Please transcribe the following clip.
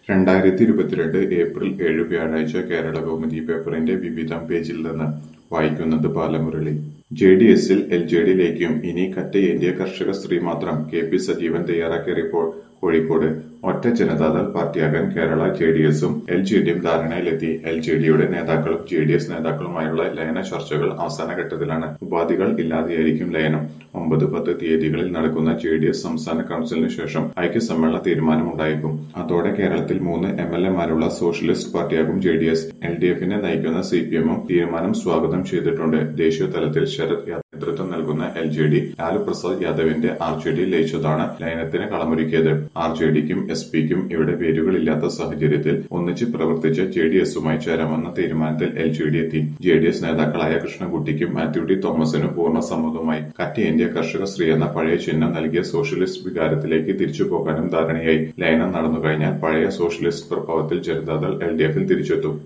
രണ്ടായിരത്തി ഇരുപത്തിരണ്ട് ഏപ്രിൽ ഏഴ് വ്യാഴാഴ്ച കേരള കൗമുദി പേപ്പറിന്റെ വിവിധം പേജിൽ നിന്ന് വായിക്കുന്നത് ബാലമുരളി ജെ ഡി എസിൽ എൽ ജെ ഡിയിലേക്കും ഇനി കറ്റയേന്ത്യ കർഷക സ്ത്രീ മാത്രം കെ പി സജീവൻ തയ്യാറാക്കിയ റിപ്പോർട്ട് കോഴിക്കോട് ഒറ്റ ജനതാദൾ പാർട്ടിയാകാൻ കേരള ജെ ഡി എസും എൽ ജെ ഡിയും ധാരണയിലെത്തി എൽ ജെ ഡിയുടെ നേതാക്കളും ജെ ഡി എസ് നേതാക്കളുമായുള്ള ലയന ചർച്ചകൾ അവസാന ഘട്ടത്തിലാണ് ഉപാധികൾ ഇല്ലാതെയായിരിക്കും ലയനം ഒമ്പത് പത്ത് തീയതികളിൽ നടക്കുന്ന ജെ ഡി എസ് സംസ്ഥാന കൌൺസിലിന് ശേഷം ഐക്യസമ്മേളന തീരുമാനമുണ്ടായേക്കും അതോടെ കേരളത്തിൽ മൂന്ന് എം എൽ എമാരുള്ള സോഷ്യലിസ്റ്റ് പാർട്ടിയാകും J D S L D എഫിനെ നയിക്കുന്ന സി പി എമ്മും തീരുമാനം സ്വാഗതം ചെയ്തിട്ടുണ്ട് ദേശീയ തലത്തിൽ ശരത് യാദവ് നേതൃത്വം നൽകുന്ന L J D Lalu Prasad യാദവിന്റെ ആർ ജെ ഡി ലയിച്ചതാണ് ലയനത്തിന് കളമൊരുക്കിയത് ആർ ജെ ഡിക്കും എസ് പിക്കും ഇവിടെ പേരുകളില്ലാത്ത സാഹചര്യത്തിൽ ഒന്നിച്ച് പ്രവർത്തിച്ച് ജെ ഡി എസുമായി ചേരാമെന്ന തീരുമാനത്തിൽ എൽ ജെ ഡി എത്തി ജെ ഡി എസ് നേതാക്കളായ കൃഷ്ണൻകുട്ടിക്കും മാത്യു ടി തോമസിനും പൂർണ്ണ സമ്മതമായി കറ്റി ഇന്ത്യ കർഷക സ്ത്രീ എന്ന പഴയ ചിഹ്നം നൽകിയ സോഷ്യലിസ്റ്റ് വികാരത്തിലേക്ക് തിരിച്ചു പോകാനും ധാരണയായി ലയനം നടന്നു കഴിഞ്ഞാൽ പഴയ സോഷ്യലിസ്റ്റ് പ്രഭാവത്തിൽ ജനതാദൾ എൽ ഡി എഫിൽ തിരിച്ചെത്തും